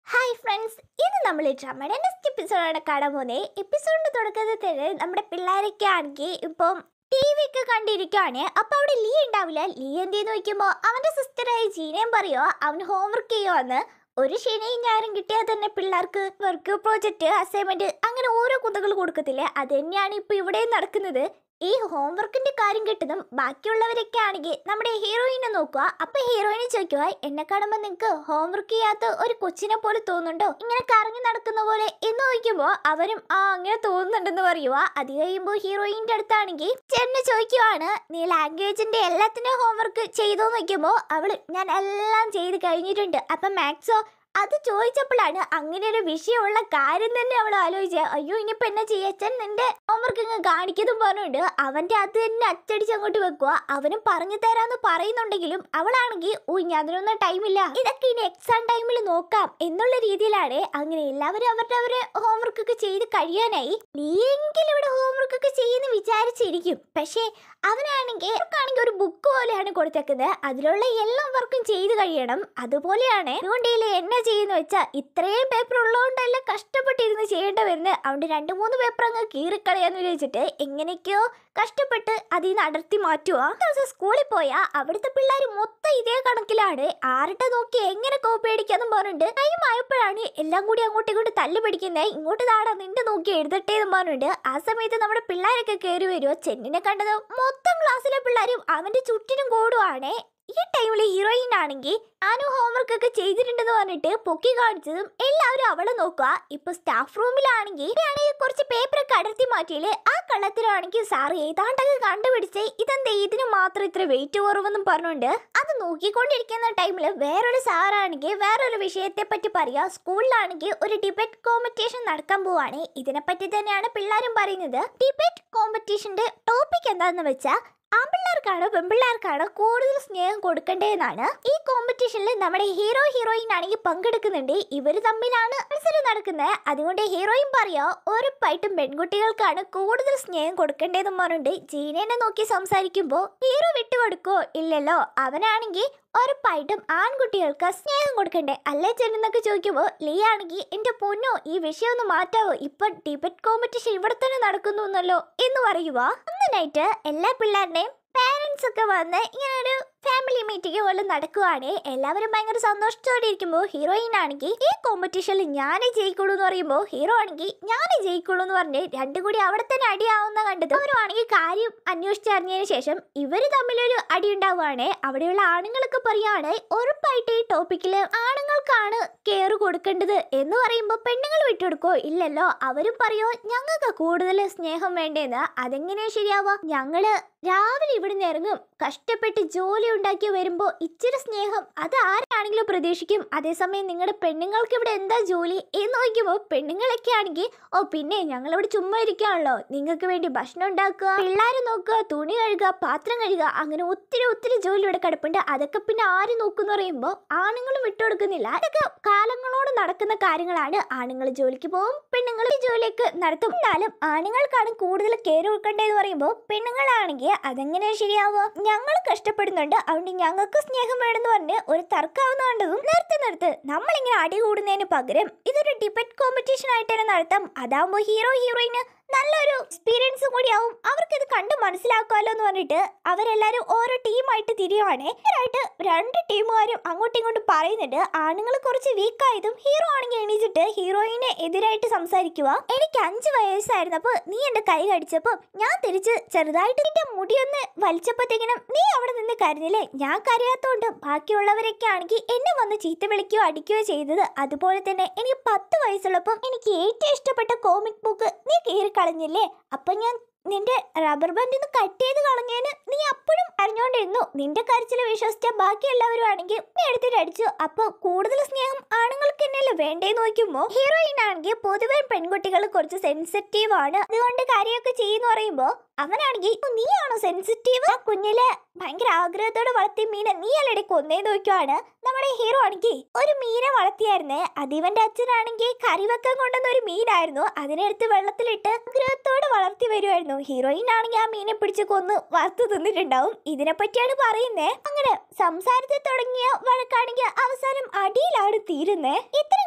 hi friends ഇത് നമ്മൾ ഈ ഡ്രാമയുടെ നെക്സ്റ്റ് എപ്പിസോഡാണ് കാണാൻ പോകുന്നത് എപ്പിസോഡിന്റെ തുടക്കത്തിൽ തന്നെ നമ്മുടെ പിള്ളേരൊക്കെ ആണെങ്കിൽ ഇപ്പം ടി വി ഒക്കെ കണ്ടിരിക്കുകയാണ് അപ്പൊ അവിടെ ലീ ഉണ്ടാവില്ല ലീ എന്തെന്ന് നോക്കുമ്പോൾ അവന്റെ സിസ്റ്ററായ ജീനയും പറയോ അവൻ ഹോംവർക്ക് ചെയ്യുവാന്ന് ഒരു ശനിയും ഞായറും കിട്ടിയാൽ തന്നെ പിള്ളേർക്ക് വർക്ക് പ്രോജക്റ്റ് അസൈൻമെന്റ് അങ്ങനെ ഓരോ കുന്തകൾ കൊടുക്കത്തില്ലേ അത് തന്നെയാണ് ഇപ്പൊ ഇവിടെയും നടക്കുന്നത് ഈ ഹോംവർക്കിന്റെ കാര്യം കിട്ടുന്നതും ബാക്കിയുള്ളവരൊക്കെ ആണെങ്കിൽ നമ്മുടെ ഹീറോയിനെ നോക്കുക അപ്പൊ ഹീറോയിനെ ചോദിക്കുക എന്നെ കാണുമ്പോൾ നിങ്ങൾക്ക് ഹോംവർക്ക് ചെയ്യാത്ത ഒരു കൊച്ചിനെ പോലെ തോന്നുന്നുണ്ടോ ഇങ്ങനെ കറങ്ങി നടക്കുന്ന പോലെ എന്ന് ചോദിക്കുമ്പോൾ അവരും ആ അങ്ങനെ തോന്നുന്നുണ്ടെന്ന് പറയുക അത് കഴിയുമ്പോൾ ഹീറോയിന്റെ അടുത്താണെങ്കിൽ ചെന്ന് ചോദിക്കുവാണ് നീ ലാംഗ്വേജിന്റെ എല്ലാത്തിനും ഹോംവർക്ക് ചെയ്തോ നോക്കുമ്പോൾ അവള് ഞാൻ എല്ലാം ചെയ്ത് കഴിഞ്ഞിട്ടുണ്ട് അപ്പൊ മാത്സോ അത് ചോദിച്ചപ്പോഴാണ് അങ്ങനെ ഒരു വിഷയമുള്ള കാര്യം തന്നെ അവൾ ആലോചിച്ചത് അയ്യോ ഇനിയിപ്പോ എന്നാ ചെയ്യച്ചൻ നിന്റെ ഹോംവർക്ക് ഇങ്ങ് കാണിക്കുന്നതും പറഞ്ഞുണ്ട് അവന്റെ അത് തന്നെ അച്ചടിച്ച് അങ്ങോട്ട് വെക്കുക അവനും പറഞ്ഞു തരാന്ന് പറയുന്നുണ്ടെങ്കിലും അവളാണെങ്കിൽ ഓ ഇനി അതിനൊന്നും ടൈമില്ല ഇതൊക്കെ ഇനി എക്സാം ടൈമിൽ നോക്കാം എന്നുള്ള രീതിയിലാണ് അങ്ങനെ എല്ലാവരും അവരുടെ അവരുടെ ഹോംവർക്ക് ഒക്കെ ചെയ്ത് കഴിയാനായി നീയെങ്കിലും ഇവിടെ ഹോംവർക്ക് ഒക്കെ ചെയ്യുന്ന വിചാരിച്ചിരിക്കും പക്ഷേ അവനാണെങ്കിൽ അവർക്കാണെങ്കിൽ ഒരു ബുക്ക് പോലെയാണ് കൊടുത്തേക്കുന്നത് അതിലുള്ള എല്ലാ വർക്കും ചെയ്ത് കഴിയണം അതുപോലെയാണ് അതുകൊണ്ട് ഇതിൽ എന്നാ ചെയ്യുന്ന വെച്ചാൽ ഇത്രയും പേപ്പർ ഉള്ളതുകൊണ്ടല്ല കഷ്ടപ്പെട്ടിരുന്ന് ചെയ്യേണ്ട വരുന്നത് അതുകൊണ്ട് രണ്ട് മൂന്ന് പേപ്പർ അങ്ങ് കീറിക്കളയാന്ന് വിചാരിച്ചിട്ട് എങ്ങനെയൊക്കെയോ കഷ്ടപ്പെട്ട് അതിൽ നിന്ന് അടർത്തി മാറ്റുക ഒരു ദിവസം സ്കൂളിൽ പോയാൽ അവിടുത്തെ പിള്ളേർ മൊത്തം ഇതേ കണക്കിലാണ് ആരുടെ നോക്കി എങ്ങനെ കോപ്പി അടിക്കാന്നും പറഞ്ഞിട്ട് ടൈം ആയപ്പോഴാണ് എല്ലാം കൂടി അങ്ങോട്ടും ഇങ്ങോട്ട് തല്ലു പിടിക്കുന്നത് ഇങ്ങോട്ട് താടാ നിന്റെ നോക്കി എഴുതട്ടെ എന്ന് പറഞ്ഞിട്ട് ആ സമയത്ത് നമ്മുടെ പിള്ളേരൊക്കെ കയറി വരുമോ ചെന്നിനെ കണ്ടത് മൊത്തം ക്ലാസ്സിലെ പിള്ളേരും അവന്റെ ചുറ്റിനും കൂടുവാണേ ഈ ടൈമിൽ ഹീറോയിൻ ആണെങ്കിൽ ഞാനും ഹോംവർക്ക് ഒക്കെ ചെയ്തിട്ടുണ്ടെന്ന് പറഞ്ഞിട്ട് പൊക്കി കാണിച്ചതും എല്ലാവരും അവളെ നോക്കുക ഇപ്പൊ സ്റ്റാഫ് റൂമിലാണെങ്കിൽ ആണെങ്കിൽ കുറച്ച് പേപ്പർ ഒക്കെ അടർത്തി മാറ്റിയില്ലേ ആ കള്ളത്തിലാണെങ്കിൽ സാർ ഏതാണ്ടൊക്കെ കണ്ടുപിടിച്ച് ഇതെന്താ ഇതിന് മാത്രം ഇത്ര വെയിറ്റ് കുറവെന്നും പറഞ്ഞുകൊണ്ട് അത് നോക്കിക്കൊണ്ടിരിക്കുന്ന ടൈമിൽ വേറൊരു സാറാണെങ്കിൽ വേറൊരു വിഷയത്തെ പറ്റി പറയാ സ്കൂളിലാണെങ്കിൽ ഒരു ഡിബേറ്റ് കോമ്പറ്റീഷൻ നടക്കാൻ പോവാണ് ഇതിനെപ്പറ്റി തന്നെയാണ് പിള്ളേരും പറയുന്നത് ഡിബേറ്റ് കോമ്പറ്റീഷന്റെ ടോപ്പിക് എന്താണെന്ന് വെച്ചാൽ ആൺപിള്ളേർക്കാണോ പെൺപിള്ളേർക്കാണോ കൂടുതൽ സ്നേഹം കൊടുക്കേണ്ടതെന്നാണ് ഈ കോമ്പറ്റീഷനിൽ നമ്മുടെ ഹീറോ ഹീറോയിൻ ആണെങ്കിൽ പങ്കെടുക്കുന്നുണ്ട് ഇവര് തമ്മിലാണ് മത്സരം നടക്കുന്നത് അതുകൊണ്ട് ഹീറോയിൻ പറയാ ഉറപ്പായിട്ടും പെൺകുട്ടികൾക്കാണ് കൂടുതൽ സ്നേഹം കൊടുക്കേണ്ടതെന്ന് പറഞ്ഞിട്ട് ജീനേനെ നോക്കി സംസാരിക്കുമ്പോൾ ഹീറോ വിട്ടുകൊടുക്കോ ഇല്ലല്ലോ അവനാണെങ്കിൽ ഉറപ്പായിട്ടും ആൺകുട്ടികൾക്ക് സ്നേഹം കൊടുക്കണ്ടേ അല്ലേ ചെന്നൊക്കെ ചോദിക്കുമ്പോൾ ലീ ആണെങ്കിൽ എന്റെ പൊന്നോ ഈ വിഷയം ഒന്ന് മാറ്റാവോ ഇപ്പൊ ഡിബേറ്റ് കോമ്പറ്റീഷൻ ഇവിടെ തന്നെ നടക്കുന്നു എന്നല്ലോ എന്ന് പറയുക അന്ന് നൈറ്റ് എല്ലാ പിള്ളേരുടെയും പാരൻസ് ഒക്കെ വന്ന് ഇങ്ങനെ ഒരു ഫാമിലി മീറ്റിംഗ് പോലെ നടക്കുവാണ് എല്ലാവരും ഭയങ്കര സന്തോഷത്തോടെ ഇരിക്കുമ്പോൾ ഹീറോയിൻ ആണെങ്കിൽ ഈ കോമ്പറ്റീഷനിൽ ഞാനേ ജയിക്കുള്ളൂ എന്ന് പറയുമ്പോൾ ഹീറോ ആണെങ്കിൽ ഞാനേ ജയിക്കുള്ളൂ എന്ന് പറഞ്ഞ് രണ്ടും കൂടി അവിടെ തന്നെ അടിയാവുന്ന കണ്ടത് അവരുമാണെങ്കിൽ കാര്യം അന്വേഷിച്ചറിഞ്ഞതിന് ശേഷം ഇവർ തമ്മിലൊരു അടി ഉണ്ടാവുകയാണ് അവിടെയുള്ള ആണുങ്ങളൊക്കെ പറയാണ് ഉറപ്പായിട്ട് ഈ ടോപ്പിക്കിൽ ആണുങ്ങൾക്കാണ് കെയർ കൊടുക്കേണ്ടത് എന്ന് പറയുമ്പോൾ പെണ്ണുങ്ങൾ വിട്ടുകൊടുക്കോ ഇല്ലല്ലോ അവരും പറയോ ഞങ്ങൾക്ക് കൂടുതൽ സ്നേഹം വേണ്ടേന്ന് അതെങ്ങനെയാ ശരിയാവുക ഞങ്ങള് രാവിലെ ഇവിടുന്ന് ഇറങ്ങും കഷ്ടപ്പെട്ട് ജോലി ഉണ്ടാക്കി വരുമ്പോൾ ഇച്ചിരി സ്നേഹം അത് ആരാണെങ്കിലും പ്രതീക്ഷിക്കും അതേസമയം നിങ്ങളുടെ പെണ്ണുങ്ങൾക്ക് ഇവിടെ എന്താ ജോലി എന്ന് നോക്കുമ്പോൾ പെണ്ണുങ്ങളൊക്കെ ആണെങ്കിൽ ഓ പിന്നെ ഞങ്ങൾ ഇവിടെ ചുമ്മാ ഇരിക്കുകയാണല്ലോ നിങ്ങൾക്ക് വേണ്ടി ഭക്ഷണം ഉണ്ടാക്കുക പിള്ളേരെ നോക്കുക തുണി കഴുകുക പാത്രം കഴുകുക അങ്ങനെ ഒത്തിരി ഒത്തിരി ജോലി ഇവിടെ കിടപ്പുണ്ട് അതൊക്കെ പിന്നെ ആര് നോക്കുന്നു പറയുമ്പോൾ ആണുങ്ങളും വിട്ടുകൊടുക്കുന്നില്ല അതൊക്കെ കാലങ്ങളോട് നടക്കുന്ന കാര്യങ്ങളാണ് ആണുങ്ങൾ ജോലിക്ക് പോകും പെണ്ണുങ്ങൾ ഈ ജോലിയൊക്കെ നടത്തും എന്നാലും ആണുങ്ങൾക്കാണ് കൂടുതൽ കെയർ കൊടുക്കേണ്ടതെന്ന് പറയുമ്പോൾ പെണ്ണുങ്ങളാണെങ്കിൽ അതെങ്ങനെയാ ശരിയാവുക ഞങ്ങൾ കഷ്ടപ്പെടുന്നുണ്ട് അതുകൊണ്ട് ഞങ്ങൾക്ക് സ്നേഹം വേണമെന്ന് പറഞ്ഞ് ഒരു തർക്കാവുന്ന കണ്ടതും നിർത്ത് നിർത്ത് നമ്മളിങ്ങനെ അടി കൂടുന്നതിന് പകരം ഇതൊരു ഡിബേറ്റ് കോമ്പറ്റീഷൻ ആയിട്ട് തന്നെ നടത്താം അതാവുമ്പോൾ ഹീറോ ഹീറോയിന് നല്ലൊരു എക്സ്പീരിയൻസ് കൂടിയാവും അവർക്കിത് കണ്ട് മനസ്സിലാക്കാമല്ലോ എന്ന് പറഞ്ഞിട്ട് അവരെല്ലാരും ഓരോ ടീമായിട്ട് തിരിയുവാണ് ഇവരായിട്ട് രണ്ട് ടീമുകാരും അങ്ങോട്ടും ഇങ്ങോട്ടും പറയുന്നുണ്ട് ആണുങ്ങൾ കുറച്ച് വീക്കായതും ഹീറോ ആണെങ്കിൽ എണീച്ചിട്ട് ഹീറോയിനെ എതിരായിട്ട് സംസാരിക്കുക എനിക്ക് അഞ്ച് വയസ്സായിരുന്നപ്പോൾ നീ എന്റെ കൈ കടിച്ചപ്പോൾ ഞാൻ തിരിച്ച് ചെറുതായിട്ട് നിന്റെ മുടിയൊന്ന് വലിച്ചപ്പോഴത്തേക്കിനും നീ അവിടെ നിന്ന് കരുന്നില്ലേ ഞാൻ കരയാത്തോണ്ട് ബാക്കിയുള്ളവരൊക്കെ ആണെങ്കിൽ എന്നെ വന്ന് ചീത്ത വിളിക്കുകയോ അടിക്കുകയോ ചെയ്തത് അതുപോലെ തന്നെ എനിക്ക് പത്ത് വയസ്സുള്ളപ്പം എനിക്ക് ഏറ്റവും ഇഷ്ടപ്പെട്ട കോമിക് ബുക്ക് നീ കീറി കളഞ്ഞില്ലേ അപ്പൊ ഞാൻ നിന്റെ റബ്ബർ ബാൻഡിൽ നിന്ന് കട്ട് ചെയ്ത് കളഞ്ഞതിന് നീ അപ്പോഴും അറിഞ്ഞോണ്ടിരുന്നു നിന്റെ കരച്ചിൽ വിശ്വസിച്ച ബാക്കിയുള്ളവരും ആണെങ്കിൽ നീ എടുത്തിട്ട് അടിച്ചു അപ്പൊ കൂടുതൽ സ്നേഹം ആണുങ്ങൾക്ക് തന്നെയല്ലേ വേണ്ടേന്ന് നോക്കുമ്പോ ഹീറോയിൻ ആണെങ്കിൽ പൊതുവെ പെൺകുട്ടികൾ കുറച്ച് സെൻസിറ്റീവ് ആണ് അതുകൊണ്ട് കാര്യമൊക്കെ ചെയ്യുന്ന പറയുമ്പോ അവനാണെങ്കിൽ "ഓ, നീയാണോ സെൻസിറ്റീവ് ആ കുഞ്ഞിലെ ഭയങ്കര ആഗ്രഹത്തോടെ വളർത്തിയ മീനെ നീ അല്ലടി കൊന്നേന്ന് നോക്കുവാണ് നമ്മുടെ ഹീറോ ആണെങ്കിൽ ഒരു മീനെ വളർത്തിയായിരുന്നേ അത് ഇവന്റെ അച്ഛനാണെങ്കിൽ കറി വെക്കാൻ കൊണ്ടുവന്ന ഒരു മീനായിരുന്നു അതിനെടുത്ത് വെള്ളത്തിലിട്ട് ആഗ്രഹത്തോടെ വളർത്തി വരുമായിരുന്നു ഹീറോയിൻ ആണെങ്കിൽ ആ മീനെ പിടിച്ച് കൊന്ന് വറുത്ത് തിന്നിട്ടുണ്ടാവും ഇതിനെ പറ്റിയാണ് പറയുന്നേ അങ്ങനെ സംസാരത്തിൽ തുടങ്ങിയ വഴക്കാണെങ്കിൽ അവസാനം അടിയിലാണ് തീരുന്നേ ഇത്രയും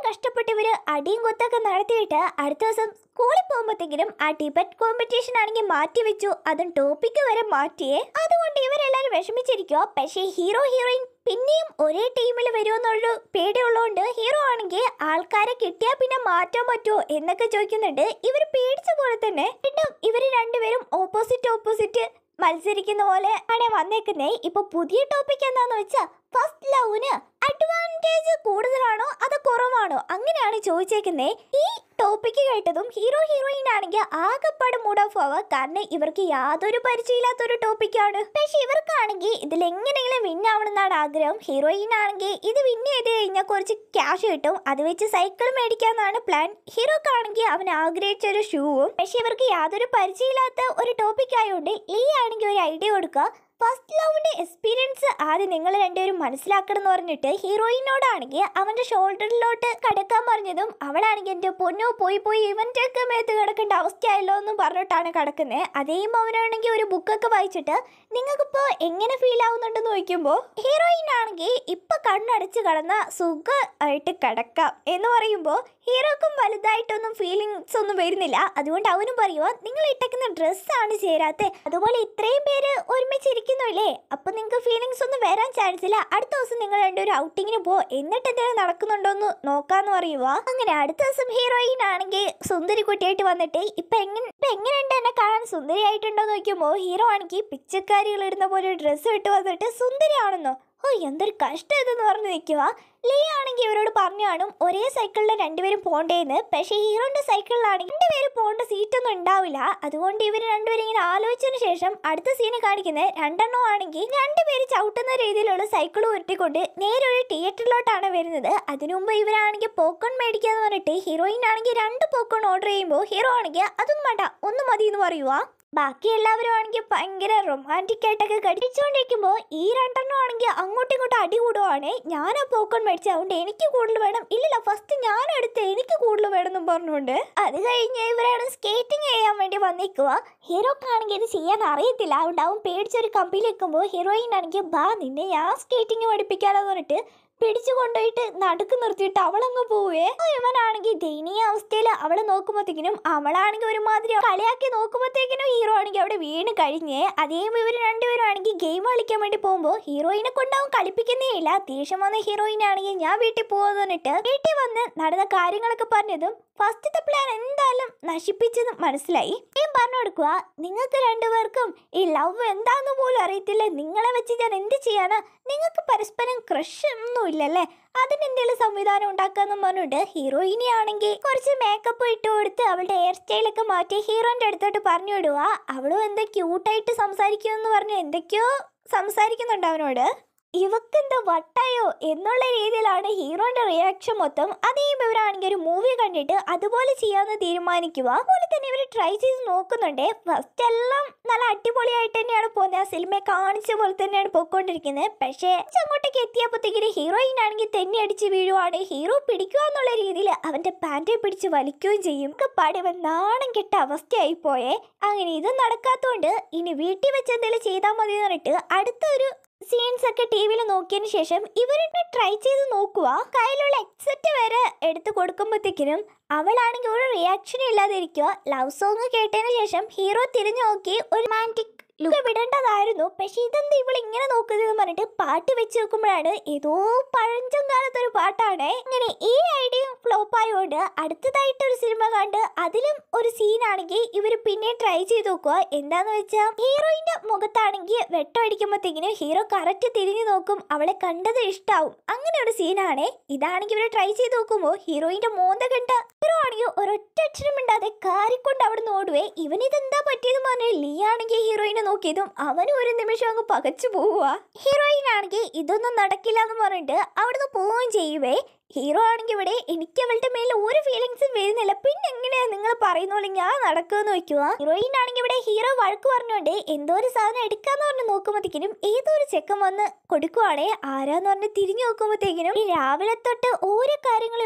ഇത്രയും കഷ്ടപ്പെട്ട് ഇവര് അടിയും കൊത്തൊക്കെ നടത്തിയിട്ട് അടുത്ത ദിവസം സ്കൂളിൽ പോകുമ്പോഴത്തേക്കിനും ആ ഡിബറ്റ് കോമ്പറ്റീഷൻ ആണെങ്കിൽ മാറ്റി വെച്ചു അതും ടോപ്പിക്ക് വരെ മാറ്റിയേ അതുകൊണ്ട് ഇവരെല്ലാരും വിഷമിച്ചിരിക്കുക പക്ഷേ ഹീറോ ഹീറോയിൻ പിന്നെയും ഒരേ ടീമിൽ വരുമെന്നുള്ളൊരു പേടിയുള്ളതുകൊണ്ട് ഹീറോ ആണെങ്കിൽ ആൾക്കാരെ കിട്ടിയാൽ പിന്നെ മാറ്റാൻ പറ്റുമോ എന്നൊക്കെ ചോദിക്കുന്നുണ്ട് ഇവർ പേടിച്ച പോലെ തന്നെ വീണ്ടും ഇവർ രണ്ടുപേരും ഓപ്പോസിറ്റ് ഓപ്പോസിറ്റ് മത്സരിക്കുന്ന പോലെ ആണ് വന്നേക്കുന്നേ ഇപ്പൊ പുതിയ ടോപ്പിക് എന്താന്ന് വെച്ചാ ഫസ്റ്റ് ലവിന് അഡ്വാൻറ്റേജ് കൂടുതലാണോ അതോ കുറവാണോ അങ്ങനെയാണ് ചോദിച്ചേക്കുന്നേ ഈ ടോപ്പിക്ക് കേട്ടതും ഹീറോ ഹീറോയിൻ ആണെങ്കിൽ ആകെപ്പാട് മൂഡ് ഓഫ് ആവുക കാരണം ഇവർക്ക് യാതൊരു പരിചയമില്ലാത്ത ഒരു ടോപ്പിക്കാണ് പക്ഷെ ഇവർക്കാണെങ്കിൽ ഇതിൽ എങ്ങനെയെങ്കിലും വിൻ ആവണമെന്നാണ് ആഗ്രഹം ഹീറോയിൻ ആണെങ്കിൽ ഇത് വിൻ ചെയ്ത് കഴിഞ്ഞാൽ കുറച്ച് ക്യാഷ് കിട്ടും അത് വെച്ച് സൈക്കിൾ മേടിക്കാന്നാണ് പ്ലാൻ ഹീറോക്കാണെങ്കിൽ അവൻ ആഗ്രഹിച്ച ഒരു ഷൂവും പക്ഷെ ഇവർക്ക് യാതൊരു പരിചയമില്ലാത്ത ഒരു ടോപ്പിക് ആയതുകൊണ്ട് ഈ ആണെങ്കിൽ ഒരു ഐഡിയ കൊടുക്കുക ഫസ്റ്റ് ലവിന്റെ എക്സ്പീരിയൻസ് ആദ്യം നിങ്ങൾ രണ്ടുപേരും മനസ്സിലാക്കണം എന്ന് പറഞ്ഞിട്ട് ഹീറോയിനോടാണെങ്കിൽ അവന്റെ ഷോൾഡറിലോട്ട് കിടക്കാൻ പറഞ്ഞതും അവളാണെങ്കിൽ എന്റെ പൊന്നോ പോയി പോയി ഇവന്റെ ഒക്കെ മേത്ത് കിടക്കേണ്ട അവസ്ഥയായല്ലോ എന്നും പറഞ്ഞിട്ടാണ് കിടക്കുന്നത് അതേയും അവനാണെങ്കിൽ ഒരു ബുക്കൊക്കെ വായിച്ചിട്ട് നിങ്ങൾക്കിപ്പോ എങ്ങനെ ഫീൽ ആവുന്നുണ്ടെന്ന് ചോദിക്കുമ്പോൾ ഹീറോയിൻ ആണെങ്കിൽ ഇപ്പൊ കണ്ണടച്ച് കിടന്ന സുഖമായിട്ട് കിടക്കാം എന്ന് പറയുമ്പോൾ ഹീറോക്കും വലുതായിട്ടൊന്നും ഫീലിങ്സ് ഒന്നും വരുന്നില്ല അതുകൊണ്ട് അവനും പറയുക നിങ്ങൾ ഇട്ടേക്കുന്ന ഡ്രസ്സാണ് ചേരാത്തെ അതുപോലെ ഇത്രയും പേര് ഒരുമിച്ചിരിക്കുന്നില്ലേ അപ്പൊ നിങ്ങൾക്ക് ഫീലിങ്സ് ഒന്നും വരാൻ ചാൻസ് ഇല്ല അടുത്ത ദിവസം നിങ്ങൾ രണ്ടൊരു ഔട്ടിങ്ങിന് പോ എന്നിട്ട് എന്തെങ്കിലും നടക്കുന്നുണ്ടോ എന്ന് നോക്കാന്ന് പറയുക അങ്ങനെ അടുത്ത ദിവസം ഹീറോയിൻ ആണെങ്കിൽ സുന്ദരി കുട്ടിയായിട്ട് വന്നിട്ട് ഇപ്പൊ എങ്ങനെ ഇപ്പൊ എങ്ങനെയുണ്ട് എന്നെ കാണാൻ സുന്ദരിയായിട്ടുണ്ടോ എന്ന് നോക്കുമ്പോൾ ഹീറോ ആണെങ്കിൽ പിച്ചക്കാരികൾ ഇടുന്ന പോലെ ഡ്രസ്സ് ഇട്ട് വന്നിട്ട് സുന്ദരിയാണെന്നോ ഓ എന്തൊരു കഷ്ടം ഇതെന്ന് പറഞ്ഞ് നിൽക്കുക ലീ ആണെങ്കിൽ ഇവരോട് പറഞ്ഞു കാണും ഒരേ സൈക്കിളിൽ രണ്ടുപേരും പോണ്ടേന്ന് പക്ഷേ ഹീറോന്റെ സൈക്കിളിലാണെങ്കിൽ രണ്ടുപേരും പോകേണ്ട സീറ്റൊന്നും ഉണ്ടാവില്ല അതുകൊണ്ട് ഇവർ രണ്ടുപേരും ഇങ്ങനെ ആലോചിച്ചതിന് ശേഷം അടുത്ത സീന് കാണിക്കുന്നത് രണ്ടെണ്ണം ആണെങ്കിൽ രണ്ടുപേര് ചവിട്ടുന്ന രീതിയിലുള്ള സൈക്കിൾ ഉരുട്ടിക്കൊണ്ട് നേരെ ഒരു തിയേറ്ററിലോട്ടാണ് വരുന്നത് അതിനു മുമ്പ് ഇവരാണെങ്കിൽ പോക്കൺ മേടിക്കാന്ന് പറഞ്ഞിട്ട് ഹീറോയിൻ ആണെങ്കിൽ രണ്ട് പോക്കൺ ഓർഡർ ചെയ്യുമ്പോൾ ഹീറോ ആണെങ്കിൽ അതൊന്നും വേണ്ട ഒന്ന് മതി എന്ന് പറയുക ബാക്കി എല്ലാവരും ആണെങ്കിൽ ഭയങ്കര റൊമാൻറ്റിക് ആയിട്ടൊക്കെ കടിച്ചുകൊണ്ടിരിക്കുമ്പോൾ ഈ രണ്ടെണ്ണം ആണെങ്കിൽ അങ്ങോട്ടും ഇങ്ങോട്ടും അടി കൂടുവാണ് ഞാൻ ആ പോക്കൺ മേടിച്ചത് അതുകൊണ്ട് എനിക്ക് കൂടുതൽ വേണം ഇല്ലില്ല ഫസ്റ്റ് ഞാൻ എടുത്ത് എനിക്ക് കൂടുതൽ വേണം എന്നും പറഞ്ഞുകൊണ്ട് അത് കഴിഞ്ഞ് ഇവരാണ് സ്കേറ്റിംഗ് ചെയ്യാൻ വേണ്ടി വന്നിക്കുക ഹീറോക്കാണെങ്കിൽ ഇത് ചെയ്യാൻ അറിയത്തില്ല അതുകൊണ്ട് അവൻ പേടിച്ചൊരു കമ്പിയിൽ വെക്കുമ്പോൾ ഹീറോയിൻ ആണെങ്കിൽ ബാ നിന്നെ ഞാൻ സ്കേറ്റിംഗ് പഠിപ്പിക്കാമെന്ന് പറഞ്ഞിട്ട് പിടിച്ചു കൊണ്ടുപോയിട്ട് നടുക്ക് നിർത്തിയിട്ട് അവളങ്ങ് പോവേ ആ ഇവനാണെങ്കിൽ ദയനീയ അവസ്ഥയിൽ അവളെ നോക്കുമ്പോഴത്തേക്കിനും അവളാണെങ്കിൽ ഒരുമാതിരി കളിയാക്കി നോക്കുമ്പോഴത്തേക്കിനും ഹീറോ ആണെങ്കിൽ അവിടെ വീണ് കഴിഞ്ഞേ അതേം ഇവർ രണ്ടുപേരും ആണെങ്കിൽ ഗെയിം കളിക്കാൻ വേണ്ടി പോകുമ്പോൾ ഹീറോയിനെ കൊണ്ട് അവൻ കളിപ്പിക്കുന്നേ ഇല്ല ദേഷ്യം വന്ന ഹീറോയിൻ ആണെങ്കിൽ ഞാൻ വീട്ടിൽ പോകാന്ന് പറഞ്ഞിട്ട് വീട്ടിൽ വന്ന് നടന്ന കാര്യങ്ങളൊക്കെ പറഞ്ഞതും ഫസ്റ്റത്തെ പ്ലാൻ എന്തായാലും നശിപ്പിച്ചത് മനസ്സിലായി ഞാൻ പറഞ്ഞു കൊടുക്കുക നിങ്ങൾക്ക് രണ്ടുപേർക്കും ഈ ലവ് എന്താന്ന് പോലും അറിയത്തില്ല നിങ്ങളെ വെച്ച് ഞാൻ എന്ത് ചെയ്യാനാ നിങ്ങൾക്ക് പരസ്പരം ക്രഷ് ഒന്നും ഇല്ലല്ലേ അതിനെന്തെങ്കിലും സംവിധാനം ഉണ്ടാക്കാന്ന് പറഞ്ഞിട്ട് ഹീറോയിനെ ആണെങ്കിൽ കുറച്ച് മേക്കപ്പ് ഇട്ട് കൊടുത്ത് അവളുടെ ഹെയർ സ്റ്റൈലൊക്കെ മാറ്റി ഹീറോന്റെ അടുത്തോട്ട് പറഞ്ഞു വിടുക അവളും എന്താ ക്യൂട്ടായിട്ട് സംസാരിക്കുമെന്ന് പറഞ്ഞു എന്തൊക്കെയോ സംസാരിക്കുന്നുണ്ട് അവനോട് ഇവക്കെന്താ വട്ടായോ എന്നുള്ള രീതിയിലാണ് ഹീറോന്റെ റിയാക്ഷൻ മൊത്തം അതേ ഇവരാണെങ്കിൽ ഒരു മൂവി കണ്ടിട്ട് അതുപോലെ ചെയ്യാന്ന് തീരുമാനിക്കുക അതുപോലെ തന്നെ ഇവർ ട്രൈ ചെയ്ത് നോക്കുന്നുണ്ട് ഫസ്റ്റ് എല്ലാം നല്ല അടിപൊളിയായിട്ട് തന്നെയാണ് പോകുന്നത് ആ സിനിമയെ കാണിച്ച പോലെ തന്നെയാണ് പോയിക്കൊണ്ടിരിക്കുന്നത് പക്ഷേ അങ്ങോട്ടേക്ക് എത്തിയപ്പോഴത്തേക്കിന് ഹീറോയിൻ ആണെങ്കിൽ തെന്നി അടിച്ച് വീഴുവാണ് ഹീറോ പിടിക്കുക എന്നുള്ള രീതിയിൽ അവന്റെ പാൻറെ പിടിച്ച് വലിക്കുകയും ചെയ്യും ഒക്കെ പാടി അവൻ നാണം കെട്ട അവസ്ഥയായി പോയേ അങ്ങനെ ഇത് നടക്കാത്തതുകൊണ്ട് ഇനി വീട്ടിൽ വെച്ച് എന്തെങ്കിലും ചെയ്താൽ മതി എന്ന് പറഞ്ഞിട്ട് അടുത്തൊരു സീൻസ് ഒക്കെ ടി വിയിൽ നോക്കിയതിന് ശേഷം ഇവരുടെ ട്രൈ ചെയ്ത് നോക്കുക കയ്യിലുള്ള എക്സെറ്റ് വരെ എടുത്ത് കൊടുക്കുമ്പോഴത്തേക്കിനും അവളാണെങ്കിൽ ഒരു റിയാക്ഷനും ഇല്ലാതെ ഇരിക്കുക ലവ് സോങ് കേട്ടതിന് ശേഷം ഹീറോ തിരിഞ്ഞു നോക്കി ഒരു റൊമാൻറ്റിക് ലുക്ക് വിടേണ്ടതായിരുന്നു പക്ഷെ ഇതെന്താ ഇവൾ ഇങ്ങനെ നോക്കുന്നതെന്ന് പറഞ്ഞിട്ട് പാട്ട് വെച്ച് നോക്കുമ്പോഴാണ് ഏതോ പഴഞ്ചൻ കാലത്തൊരു പാട്ടാണ് ഇങ്ങനെ ഈ ഐഡിയ ഫ്ലോപ്പ് ആയതുകൊണ്ട് അടുത്തതായിട്ട് ഒരു സിനിമ കണ്ട് അതിലും ഒരു സീനാണെങ്കിൽ ഇവർ പിന്നെ ട്രൈ ചെയ്ത് നോക്കുക എന്താന്ന് വെച്ചാൽ ഹീറോയിന്റെ മുഖത്താണെങ്കിൽ വെട്ടമടിക്കുമ്പോഴത്തേക്കിനും ഹീറോ കറക്റ്റ് തിരിഞ്ഞു നോക്കും അവളെ കണ്ടത് ഇഷ്ടാവും അങ്ങനെ ഒരു സീനാണ് ഇതാണെങ്കിൽ ഇവർ ട്രൈ ചെയ്ത് നോക്കുമ്പോൾ ഹീറോയിന്റെ മോന്ത കണ്ട ഹീറോ ആണെങ്കിൽ ഒരൊറ്റ അക്ഷരം മിണ്ടാതെ കാറിക്കൊണ്ട് അവിടെ ഓടുവേ ഇവൻ ഇതെന്താ പറ്റിയെന്ന് പറഞ്ഞു ലീ ആണെങ്കിൽ ഹീറോയിനെ നോക്കിയതും അവനും ഒരു നിമിഷം അങ്ങ് പകച്ചു പോവുക ഹീറോയിൻ ആണെങ്കിൽ ഇതൊന്നും നടക്കില്ല എന്ന് പറഞ്ഞിട്ട് അവിടുന്ന് പോവുകയും ചെയ്യുവേ ഹീറോ ആണെങ്കിൽ ഇവിടെ എനിക്ക് അവളുടെ മേലെ ഒരു ഫീലിങ്സും വരുന്നില്ല പിന്നെ എങ്ങനെയാ നിങ്ങൾ പറയുന്ന പോലെ ഞാൻ നടക്കുമെന്ന് വെക്കുക ഹീറോയിൻ ആണെങ്കിൽ ഇവിടെ ഹീറോ വഴക്ക് പറഞ്ഞുകൊണ്ട് എന്തോ ഒരു സാധനം എടുക്കാന്ന് പറഞ്ഞ് നോക്കുമ്പോഴത്തേക്കിനും ഏതോ ഒരു ചെക്കൻ വന്ന് കൊടുക്കുവാണേ ആരാന്ന് പറഞ്ഞ് തിരിഞ്ഞു നോക്കുമ്പോഴത്തേക്കിനും ഈ രാവിലെ തൊട്ട് ഓരോ കാര്യങ്ങൾ ഇവളോട്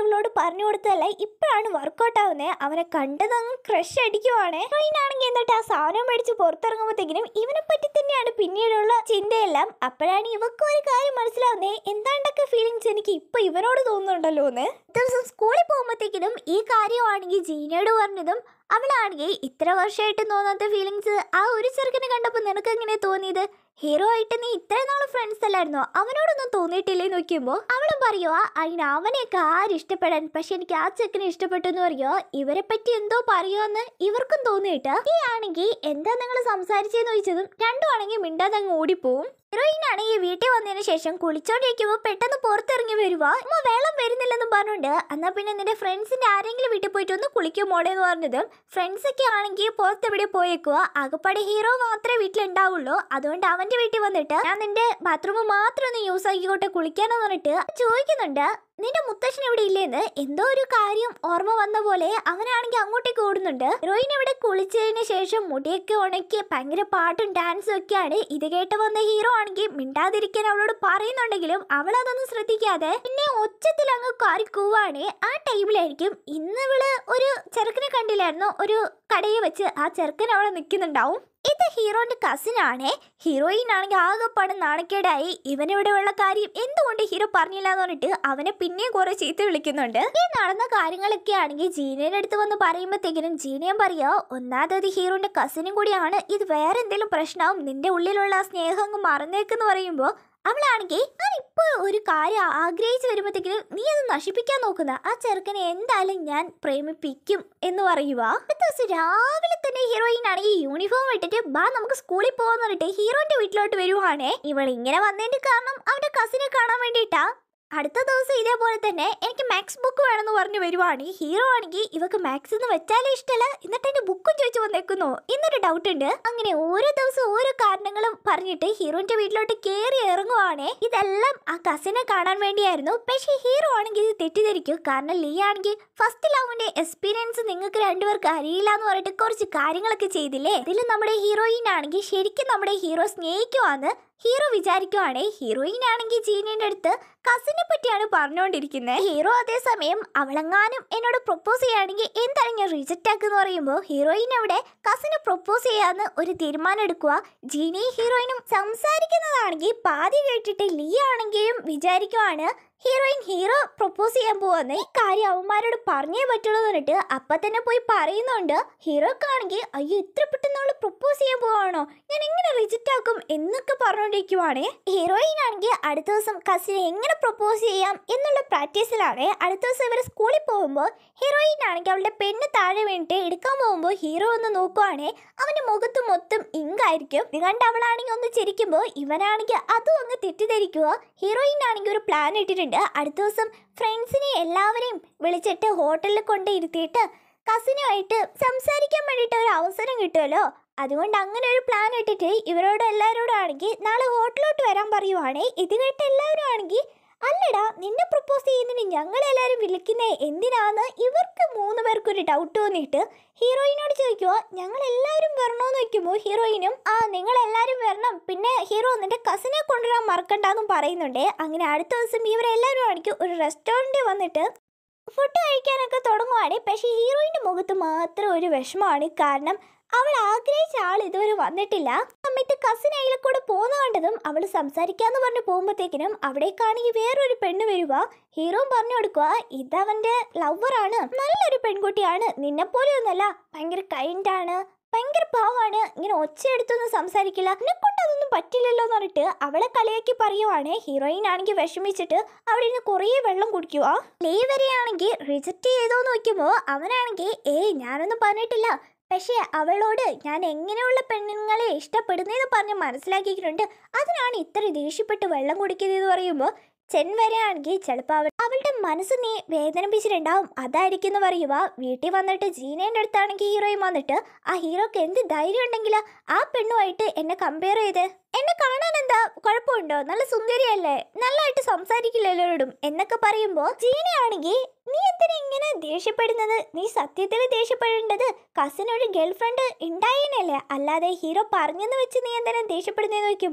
പറഞ്ഞു കൊടുത്തതല്ല ഇപ്പോഴാണ് വർക്കൗട്ട് ആവുന്നത് അവനെ കണ്ടതങ്ങ് ക്രഷ് അടിക്കുവാണ് ഹീറോയിനാണെങ്കിൽ എന്നിട്ട് ആ സാധനം മേടിച്ച് പുറത്തിറങ്ങുമ്പോഴത്തേക്കിനും ഇവനെ പറ്റി തന്നെയാണ് പിന്നീടുള്ള ചിന്തയെല്ലാം അപ്പോഴാണ് ഇവക്ക് ഒരു കാര്യം മനസ്സിലാവുന്നേ എന്താണ്ടൊക്കെ ഫീലിങ്സ് എനിക്ക് ഇപ്പൊ ഇവനോട് തോന്നുന്നുണ്ടല്ലോ എന്ന് ദിവസം സ്കൂളിൽ പോകുമ്പോഴത്തേക്കിനും ഈ കാര്യമാണെങ്കിൽ ജീനയോട് പറഞ്ഞതും അവളാണെങ്കിൽ ഇത്ര വർഷമായിട്ട് തോന്നാത്ത ഫീലിങ്സ് ആ ഒരു ചെറുക്കനെ കണ്ടപ്പോൾ നിനക്ക് എങ്ങനെ തോന്നിയത് ഹീറോ ആയിട്ട് നീ ഇത്ര നാൾ ഫ്രണ്ട്സ് അല്ലായിരുന്നോ അവനോടൊന്നും തോന്നിയിട്ടില്ലേ നോക്കുമ്പോൾ അവളും പറയുവാ അതിന് അവനെയൊക്കെ ആരും ഇഷ്ടപ്പെടാൻ പക്ഷെ എനിക്ക് ആ ചെക്കനെ ഇഷ്ടപ്പെട്ടു എന്ന് പറയുമോ ഇവരെ പറ്റി എന്തോ പറയുമെന്ന് ഇവർക്കും തോന്നിയിട്ട് ഈ ആണെങ്കിൽ എന്താ നിങ്ങൾ സംസാരിച്ചെന്ന് ചോദിച്ചതും രണ്ടും ആണെങ്കിൽ മിണ്ടാതെ അങ്ങ് ഓടിപ്പോവും ഹീറോയിൻ ആണെങ്കിൽ വീട്ടിൽ വന്നതിന് ശേഷം കുളിച്ചോണ്ടിരിക്കുമ്പോൾ പെട്ടെന്ന് പുറത്തിറങ്ങി വരുവാ ഉമ്മ വെള്ളം വരുന്നില്ലെന്നും പറഞ്ഞുണ്ട് എന്നാ പിന്നെ നിന്റെ ഫ്രണ്ട്സിന്റെ ആരെങ്കിലും വീട്ടിൽ പോയിട്ട് ഒന്ന് കുളിക്കും മോളെ എന്ന് പറഞ്ഞത് ഫ്രണ്ട്സ് ഒക്കെ ആണെങ്കിൽ പുറത്തെവിടെ പോയേക്കുക ആകപ്പാടെ ഹീറോ മാത്രമേ വീട്ടിലുണ്ടാവുള്ളൂ അതുകൊണ്ട് അവന്റെ വീട്ടിൽ വന്നിട്ട് ഞാൻ നിന്റെ ബാത്റൂം മാത്രം ഒന്ന് യൂസ് ആക്കിക്കോട്ടെ കുളിക്കാനെന്ന് പറഞ്ഞിട്ട് ചോദിക്കുന്നുണ്ട് നിന്റെ മുത്തശ്ശൻ ഇവിടെ ഇല്ലേന്ന് എന്തോ ഒരു കാര്യം ഓർമ്മ വന്ന പോലെ അവനാണെങ്കിൽ അങ്ങോട്ടേക്ക് ഓടുന്നുണ്ട് ഹീറോയിൻ ഇവിടെ കുളിച്ചതിന് ശേഷം മുടിയൊക്കെ ഉണക്കി ഭയങ്കര പാട്ടും ഡാൻസും ഒക്കെയാണ് ഇത് കേട്ട് വന്ന ഹീറോ ആണെങ്കിൽ മിണ്ടാതിരിക്കാൻ അവളോട് പറയുന്നുണ്ടെങ്കിലും അവൾ അതൊന്നും ശ്രദ്ധിക്കാതെ പിന്നെ ഒച്ചത്തിൽ അങ്ങ് കാറി കൂവാണ് ആ ടൈമിലായിരിക്കും ഇന്ന് ഇവള് ഒരു ചെറുക്കനെ കണ്ടില്ലായിരുന്നു ഒരു കടയിൽ വെച്ച് ആ ചെറുക്കൻ അവിടെ നിൽക്കുന്നുണ്ടാവും ഇത് ഹീറോന്റെ കസിൻ ആണേ ഹീറോയിൻ ആണെങ്കിൽ ആകെപ്പാട് നാണക്കേടായി ഇവനിവിടെ ഉള്ള കാര്യം എന്തുകൊണ്ട് ഹീറോ പറഞ്ഞില്ല എന്ന് പറഞ്ഞിട്ട് അവനെ പിന്നെയും കുറെ ചീത്ത വിളിക്കുന്നുണ്ട് ഈ നടന്ന കാര്യങ്ങളൊക്കെ ആണെങ്കിൽ ജീനയുടെ അടുത്ത് വന്ന് പറയുമ്പോഴത്തേക്കിനും ജീനയും പറയാ ഒന്നാമത് ഹീറോന്റെ കസിനും കൂടിയാണ് ഇത് വേറെ എന്തെങ്കിലും പ്രശ്നവും നിന്റെ ഉള്ളിലുള്ള ആ സ്നേഹം അങ്ങ് മറന്നേക്കെന്ന് പറയുമ്പോൾ അവളാണെങ്കിൽ ഞാൻ ഇപ്പോൾ ഒരു കാര്യം ആഗ്രഹിച്ചു വരുമ്പോഴത്തേക്കിനും നീ അത് നശിപ്പിക്കാൻ നോക്കുന്ന ആ ചെറുക്കനെ എന്തായാലും ഞാൻ പ്രേമിപ്പിക്കും എന്ന് പറയുക അടുത്ത ദിവസം രാവിലെ തന്നെ ഹീറോയിൻ ആണെങ്കിൽ യൂണിഫോം ഇട്ടിട്ട് ബാ നമുക്ക് സ്കൂളിൽ പോകാന്ന് പറഞ്ഞിട്ട് ഹീറോന്റെ വീട്ടിലോട്ട് വരുവാണേ ഇവൾ ഇങ്ങനെ വന്നതിന്റെ കാരണം അവന്റെ കസിനെ കാണാൻ വേണ്ടിയിട്ടാ അടുത്ത ദിവസം ഇതേപോലെ തന്നെ എനിക്ക് മാത്സ് ബുക്ക് വേണമെന്ന് പറഞ്ഞു വരുവാണ് ഹീറോ ആണെങ്കിൽ ഇവക്ക് മാത്സ് എന്ന് വെച്ചാലേ ഇഷ്ടമല്ല എന്നിട്ട് എന്റെ ബുക്കും ചോദിച്ചു വന്നേക്കുന്നു എന്നൊരു ഡൗട്ട് ഉണ്ട് അങ്ങനെ ഓരോ ദിവസം ഓരോ കാരണങ്ങളും പറഞ്ഞിട്ട് ഹീറോന്റെ വീട്ടിലോട്ട് കയറി ഇറങ്ങുവാണേ ഇതെല്ലാം ആ കസിനെ കാണാൻ വേണ്ടിയായിരുന്നു പക്ഷേ ഹീറോ ആണെങ്കിൽ ഇത് തെറ്റിദ്ധരിക്കും കാരണം ലീ ആണെങ്കിൽ ഫസ്റ്റ് ലവിന്റെ എക്സ്പീരിയൻസ് നിങ്ങൾക്ക് രണ്ടുപേർക്ക് അറിയില്ല എന്ന് പറഞ്ഞിട്ട് കുറച്ച് കാര്യങ്ങളൊക്കെ ചെയ്തില്ലേ ഇതിൽ നമ്മുടെ ഹീറോയിൻ ആണെങ്കിൽ ശരിക്കും നമ്മുടെ ഹീറോ സ്നേഹിക്കുവാന്ന് ഹീറോ വിചാരിക്കുവാണേ ഹീറോയിൻ ആണെങ്കിൽ ജീനിയുടെ അടുത്ത് കസിനെ പറ്റിയാണ് പറഞ്ഞുകൊണ്ടിരിക്കുന്നത് ഹീറോ അതേസമയം അവളെങ്ങാനും എന്നോട് പ്രൊപ്പോസ് ചെയ്യുകയാണെങ്കിൽ എന്തായാലും ഞാൻ റിജക്റ്റ് ആക്കുന്ന് പറയുമ്പോൾ ഹീറോയിൻ അവിടെ കസിന് പ്രൊപ്പോസ് ചെയ്യാന്ന് ഒരു തീരുമാനം എടുക്കുക ജീനി ഹീറോയിനും സംസാരിക്കുന്നതാണെങ്കിൽ പാതി കേട്ടിട്ട് ലീ ആണെങ്കിലും വിചാരിക്കുവാണ് ഹീറോയിൻ ഹീറോ പ്രൊപ്പോസ് ചെയ്യാൻ പോവാന്ന് ഈ കാര്യം അവന്മാരോട് പറഞ്ഞേ പറ്റുള്ളൂ എന്ന് പറഞ്ഞിട്ട് അപ്പൊ തന്നെ പോയി പറയുന്നുണ്ട് ഹീറോക്കാണെങ്കിൽ അയ്യോ ഇത്ര പെട്ടെന്ന് അവള് പ്രൊപ്പോസ് ചെയ്യാൻ പോവാണോ ഞാൻ എങ്ങനെ റിജക്റ്റ് ആക്കും എന്നൊക്കെ പറഞ്ഞുകൊണ്ടിരിക്കുവാണേ ഹീറോയിൻ ആണെങ്കിൽ അടുത്ത ദിവസം കസിനെ എങ്ങനെ പ്രൊപ്പോസ് ചെയ്യാം എന്നുള്ള പ്രാക്ടീസിലാണ് അടുത്ത ദിവസം ഇവർ സ്കൂളിൽ പോകുമ്പോൾ ഹീറോയിൻ ആണെങ്കിൽ അവളുടെ പെണ്ണ് താഴെ വീണിട്ട് എടുക്കാൻ പോകുമ്പോൾ ഹീറോ ഒന്ന് നോക്കുവാണേ അവന്റെ മുഖത്ത് മൊത്തം ഇങ്കായിരിക്കും ഇത് കണ്ട് അവളാണെങ്കിൽ ഒന്ന് ചിരിക്കുമ്പോൾ ഇവനാണെങ്കിൽ അതും അങ്ങ് തെറ്റിദ്ധരിക്കുക ഹീറോയിൻ ആണെങ്കിൽ ഒരു പ്ലാൻ ഇട്ടിട്ടുണ്ട് അടുത്ത ദിവസം ഫ്രണ്ട്സിനെ എല്ലാവരെയും വിളിച്ചിട്ട് ഹോട്ടലിൽ കൊണ്ട് ഇരുത്തിയിട്ട് കസിനുമായിട്ട് സംസാരിക്കാൻ വേണ്ടിയിട്ട് ഒരു അവസരം കിട്ടുമല്ലോ അതുകൊണ്ട് അങ്ങനെ ഒരു പ്ലാൻ ഇട്ടിട്ട് ഇവരോട് എല്ലാവരോടും ആണെങ്കിൽ നാളെ ഹോട്ടലിലോട്ട് വരാൻ പറയുവാണേ ഇത് കേട്ട് എല്ലാവരും ആണെങ്കിൽ അല്ലടാ നിന്നെ പ്രപ്പോസ് ചെയ്യുന്നതിന് ഞങ്ങളെല്ലാവരും വിളിക്കുന്നേ എന്തിനാന്ന് ഇവർക്ക് മൂന്ന് പേർക്കും ഒരു ഡൗട്ട് തോന്നിയിട്ട് ഹീറോയിനോട് ചോദിക്കുമോ ഞങ്ങൾ എല്ലാവരും വരണോന്ന് ചോദിക്കുമ്പോൾ ഹീറോയിനും ആ നിങ്ങൾ എല്ലാവരും വരണം പിന്നെ ഹീറോ നിന്റെ കസിനെ കൊണ്ടുവരാൻ മറക്കണ്ടെന്നും പറയുന്നുണ്ട് അങ്ങനെ അടുത്ത ദിവസം ഇവരെല്ലാവരും ആണെങ്കിൽ ഒരു റെസ്റ്റോറൻറ്റിൽ വന്നിട്ട് ഫുഡ് കഴിക്കാനൊക്കെ തുടങ്ങുവാണ് പക്ഷേ ഹീറോയിൻ്റെ മുഖത്ത് മാത്രം ഒരു വിഷമമാണ് കാരണം അവൾ ആഗ്രഹിച്ച ആൾ ഇതുവരെ വന്നിട്ടില്ല സമയത്ത് കസിൻ അയിലെ കൂടെ പോകുന്ന കണ്ടതും അവൾ സംസാരിക്കാന്ന് പറഞ്ഞ് പോകുമ്പോഴത്തേക്കിനും അവിടേക്കാണെങ്കിൽ വേറൊരു പെണ്ണ് വരുക ഹീറോ പറഞ്ഞു കൊടുക്കുക ഇതവന്റെ ലവറാണ് നല്ലൊരു പെൺകുട്ടിയാണ് നിന്നെ പോലെയൊന്നല്ല ഭയങ്കര കൈൻഡാണ് ഭയങ്കര പാവാണ് ഇങ്ങനെ ഒച്ചയെടുത്തൊന്നും സംസാരിക്കില്ല എന്നെ കൊണ്ട് അതൊന്നും പറ്റില്ലല്ലോ എന്ന് പറഞ്ഞിട്ട് അവളെ കളിയാക്കി പറയുവാണ് ഹീറോയിൻ ആണെങ്കിൽ വിഷമിച്ചിട്ട് അവിടെ നിന്ന് കുറേ വെള്ളം കുടിക്കുക ലേ വരെയാണെങ്കിൽ റിജക്റ്റ് ചെയ്തോന്ന് നോക്കുമ്പോൾ അവനാണെങ്കിൽ ഏയ് ഞാനൊന്നും പറഞ്ഞിട്ടില്ല പക്ഷേ അവളോട് ഞാൻ എങ്ങനെയുള്ള പെണ്ണുങ്ങളെ ഇഷ്ടപ്പെടുന്നതെന്ന് പറഞ്ഞ് മനസ്സിലാക്കിയിട്ടുണ്ട് അതിനാണ് ഇത്ര ദേഷ്യപ്പെട്ട് വെള്ളം കുടിക്കുന്നതെന്ന് പറയുമ്പോൾ ചെൻ വരെയാണെങ്കിൽ ചിലപ്പോൾ അവൾ അവളുടെ മനസ്സ് നീ വേദനിപ്പിച്ചിട്ടുണ്ടാവും അതായിരിക്കും എന്ന് പറയുക വീട്ടിൽ വന്നിട്ട് ജീനേൻ്റെ അടുത്താണെങ്കിൽ ഹീറോയും വന്നിട്ട് ആ ഹീറോക്ക് എന്ത് ധൈര്യം ഉണ്ടെങ്കിൽ ആ പെണ്ണുമായിട്ട് എന്നെ കമ്പയർ ചെയ്ത് എന്നെ കാണാൻ എന്താ കുഴപ്പമുണ്ടോ നല്ല സുന്ദരിയല്ലേ നല്ലതായിട്ട് സംസാരിക്കില്ല എല്ലാവരോടും എന്നൊക്കെ പറയുമ്പോൾ ജീനയാണെങ്കിൽ നീ എന്തിനാ ഇങ്ങനെ ദേഷ്യപ്പെടുന്നത് നീ സത്യത്തിൽ ദേഷ്യപ്പെടേണ്ടത് കസിന് ഒരു ഗേൾ ഫ്രണ്ട് ഉണ്ടായേനല്ലേ അല്ലാതെ ഹീറോ പറഞ്ഞെന്ന് വെച്ച് നീ എന്തിനാ ദേഷ്യപ്പെടുന്നതെന്ന് നോക്കുമ്പോൾ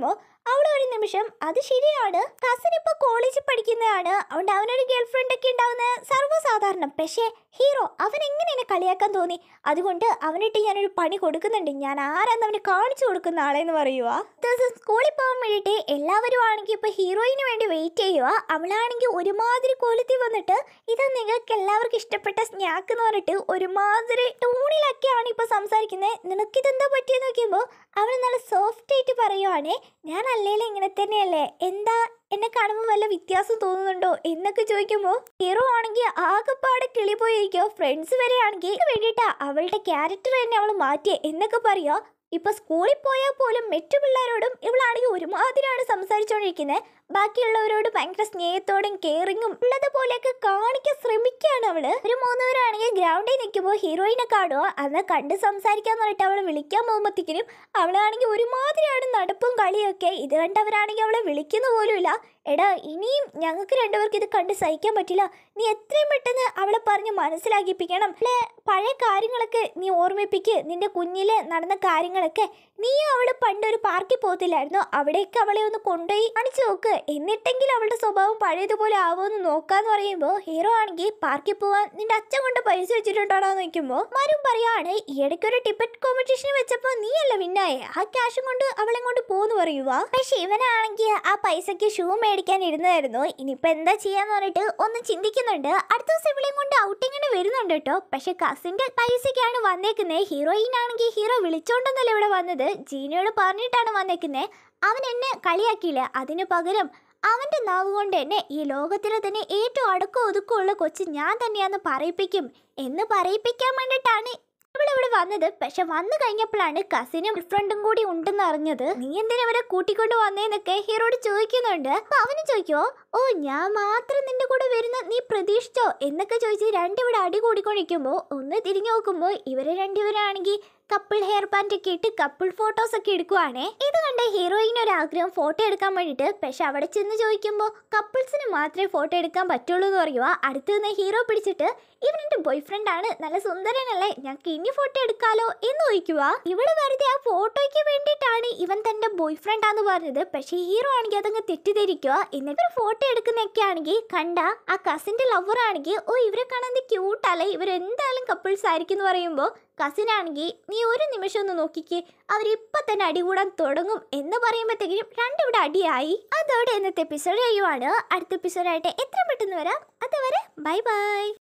അവൾ ഒരു നിമിഷം അത് ശരിയാണ് കസിൻ ഇപ്പൊ കോളേജിൽ പഠിക്കുന്നതാണ് അതുകൊണ്ട് അവനൊരു ഗേൾ ഫ്രണ്ട് ഒക്കെ ഉണ്ടാവുന്നത് സർവ്വസാധാരണം പക്ഷേ ഹീറോ അവൻ എങ്ങനെ എന്നെ കളിയാക്കാൻ തോന്നി അതുകൊണ്ട് അവനിട്ട് ഞാനൊരു പണി കൊടുക്കുന്നുണ്ട് ഞാൻ ആരാന്ന് അവന് കാണിച്ചു കൊടുക്കുന്ന ആളെന്ന് പറയുക ദിവസം സ്കൂളിൽ പോകാൻ വേണ്ടിയിട്ട് എല്ലാവരും ആണെങ്കിൽ ഇപ്പൊ ഹീറോയിന് വേണ്ടി വെയിറ്റ് ചെയ്യുക അവളാണെങ്കിൽ ഒരുമാതിരി കോലത്തിൽ വന്നിട്ട് ഇത് നിങ്ങൾക്ക് എല്ലാവർക്കും ഇഷ്ടപ്പെട്ട സ്നാക്ക് എന്ന് പറഞ്ഞിട്ട് ഒരുമാതിരി ടൂണിലൊക്കെയാണ് ഇപ്പൊ സംസാരിക്കുന്നത് നിനക്കിതെന്താ പറ്റിയെന്ന് നോക്കുമ്പോൾ അവൾ നല്ല സോഫ്റ്റ് ആയിട്ട് പറയുവാണേ ഞാൻ അല്ലേലും ഇങ്ങനെ തന്നെയല്ലേ എന്താ എന്നെ കാണുമ്പോൾ വല്ല വ്യത്യാസം തോന്നുന്നുണ്ടോ എന്നൊക്കെ ചോദിക്കുമ്പോൾ ഹീറോ ആണെങ്കിൽ ആകെപ്പാടെ കിളി പോയിരിക്കോ ഫ്രണ്ട്സ് വരെ ആണെങ്കിൽ വേണ്ടിയിട്ടാ അവളുടെ ക്യാരക്ടർ തന്നെ അവൾ മാറ്റിയേ എന്നൊക്കെ പറയാ ഇപ്പൊ സ്കൂളിൽ പോയാൽ പോലും മറ്റു പിള്ളേരോടും ഇവളാണെങ്കിൽ ഒരുമാതിരിയാണ് സംസാരിച്ചുകൊണ്ടിരിക്കുന്നത് ബാക്കിയുള്ളവരോട് ഭയങ്കര സ്നേഹത്തോടും കെയറിങ്ങും ഉള്ളതുപോലെയൊക്കെ കാണിക്കാൻ ശ്രമിക്കുകയാണ് അവള് ഒരു മൂന്നുപേരാണെങ്കിൽ ഗ്രൗണ്ടിൽ നിൽക്കുമ്പോൾ ഹീറോയിനെ കാണുക അന്ന് കണ്ട് സംസാരിക്കാൻ പറഞ്ഞിട്ട് അവളെ വിളിക്കാൻ പോകുമ്പോഴത്തേക്കിനും അവളാണെങ്കിൽ ഒരുമാതിരിയാണ് നടപ്പും കളിയൊക്കെ ഇത് കണ്ടവരാണെങ്കിൽ അവളെ വിളിക്കുന്ന പോലുമില്ല എടാ ഇനിയും ഞങ്ങൾക്ക് രണ്ടുപേർക്ക് ഇത് കണ്ട് സഹിക്കാൻ പറ്റില്ല നീ എത്രയും പെട്ടെന്ന് അവളെ പറഞ്ഞ് മനസ്സിലാക്കിപ്പിക്കണം അല്ലെ പഴയ കാര്യങ്ങളൊക്കെ നീ ഓർമ്മിപ്പിക്ക് നിന്റെ കുഞ്ഞില് നടന്ന കാര്യങ്ങളൊക്കെ നീ അവള് പണ്ടൊരു പാർക്കിൽ പോകത്തില്ലായിരുന്നോ അവിടേക്ക് അവളെ ഒന്ന് കൊണ്ടുപോയി കാണിച്ചു നോക്ക് എന്നിട്ടെങ്കിലും അവളുടെ സ്വഭാവം പഴയതുപോലെ ആവുമെന്ന് നോക്കാന്ന് പറയുമ്പോൾ ഹീറോ ആണെങ്കിൽ പാർക്കിൽ പോവാൻ നിന്റെ അച്ഛൻ കൊണ്ട് പൈസ വെച്ചിട്ടുണ്ടോടാ നോക്കുമ്പോൾ മരും പറയാണ് ഈ ഇടയ്ക്ക് ഒരു ടിക്കറ്റ് കോമ്പറ്റീഷൻ വെച്ചപ്പോൾ നീയല്ല വിന്നായേ ആ ക്യാഷും കൊണ്ട് അവളെ കൊണ്ട് പോന്ന് പറയുക പക്ഷെ ഇവനാണെങ്കിൽ ആ പൈസക്ക് ഷൂ മേടിക്കാൻ ഇരുന്നായിരുന്നു ഇനിയിപ്പോ എന്താ ചെയ്യാന്ന് പറഞ്ഞിട്ട് ഒന്ന് ചിന്തിക്കുന്നുണ്ട് അടുത്ത ദിവസം ഇവളെയും കൊണ്ട് ഔട്ടിങ്ങിന് വരുന്നുണ്ട് കേട്ടോ പക്ഷെ കസിന്റെ പൈസക്കാണ് വന്നേക്കുന്നത് ഹീറോയിൻ ആണെങ്കിൽ ഹീറോ വിളിച്ചോണ്ടെന്നല്ല ഇവിടെ വന്നത് ജീനയോട് പറഞ്ഞിട്ടാണ് വന്നേക്കുന്നത് അവൻ എന്നെ കളിയാക്കിയില്ല അതിനു പകരം അവന്റെ നാവ് കൊണ്ട് എന്നെ ഈ ലോകത്തിലെ തന്നെ ഏറ്റവും അടക്കം ഒതുക്കമുള്ള കൊച്ച് ഞാൻ തന്നെയാന്ന് പറയിപ്പിക്കും എന്ന് പറയിപ്പിക്കാൻ വേണ്ടിയിട്ടാണ് ഇവിടെ വന്നത് പക്ഷെ വന്നു കഴിഞ്ഞപ്പോഴാണ് കസിനും ഫ്രണ്ടും കൂടി ഉണ്ടെന്ന് അറിഞ്ഞത് നീ എന്തിനാ ഇവരെ കൂട്ടിക്കൊണ്ട് വന്നേന്നൊക്കെ ഹീറോട് ചോദിക്കുന്നുണ്ട് അപ്പൊ അവന് ചോദിക്കോ ഓ ഞാൻ മാത്രം നിന്റെ കൂടെ വരുന്ന നീ പ്രതീക്ഷിച്ചോ എന്നൊക്കെ ചോദിച്ച് രണ്ടിവിടെ അടി കൂടിക്കൊണ്ടിരിക്കുമ്പോൾ ഒന്ന് തിരിഞ്ഞു നോക്കുമ്പോൾ ഇവര് രണ്ടുപേരാണെങ്കിൽ കപ്പിൾ ഹെയർ ബാൻഡ് ഒക്കെ ഇട്ട് കപ്പിൾ ഫോട്ടോസ് ഒക്കെ എടുക്കുവാണേ ഇത് കണ്ട ഹീറോയിന് ഒരു ആഗ്രഹം ഫോട്ടോ എടുക്കാൻ വേണ്ടിയിട്ട് പക്ഷെ അവിടെ ചെന്ന് ചോദിക്കുമ്പോൾ കപ്പിൾസിന് മാത്രമേ ഫോട്ടോ എടുക്കാൻ പറ്റുള്ളൂ എന്ന് പറയുക അടുത്ത് നിന്ന് ഹീറോ പിടിച്ചിട്ട് ഇവൻ എന്റെ ബോയ് ഫ്രണ്ട് ആണ് നല്ല സുന്ദരനല്ലേ ഞങ്ങൾക്ക് ഇനി ഫോട്ടോ എടുക്കാലോ എന്ന് ചോദിക്കുക ഇവള് വെറുതെ ആ ഫോട്ടോയ്ക്ക് വേണ്ടിയിട്ടാണ് ഇവൻ തന്റെ ബോയ് ഫ്രണ്ട് ആന്ന് പറഞ്ഞത് പക്ഷെ ഹീറോ ആണെങ്കിൽ അതങ്ങ് തെറ്റിദ്ധരിക്കുക എന്നിട്ട് ഒരു ഫോട്ടോ എടുക്കുന്നൊക്കെ ആണെങ്കിൽ കണ്ട ആ കസിന്റെ ലവർ ആണെങ്കിൽ ഓ ഇവരെ കാണാൻ ക്യൂട്ടല്ലേ ഇവരെന്തായാലും കപ്പിൾസ് ആയിരിക്കും എന്ന് പറയുമ്പോൾ കസിനാണെങ്കിൽ നീ ഒരു നിമിഷം ഒന്ന് നോക്കിക്കേ അവരിപ്പൊ തന്നെ അടികൂടാൻ തുടങ്ങും എന്ന് പറയുമ്പോഴത്തേക്കും രണ്ടിവിടെ അടിയായി അതോടെ ഇന്നത്തെ എപ്പിസോഡ് കഴിയുവാണ് അടുത്ത എപ്പിസോഡായിട്ട് എത്ര പെട്ടെന്ന് വരാം അതുവരെ ബൈ ബൈ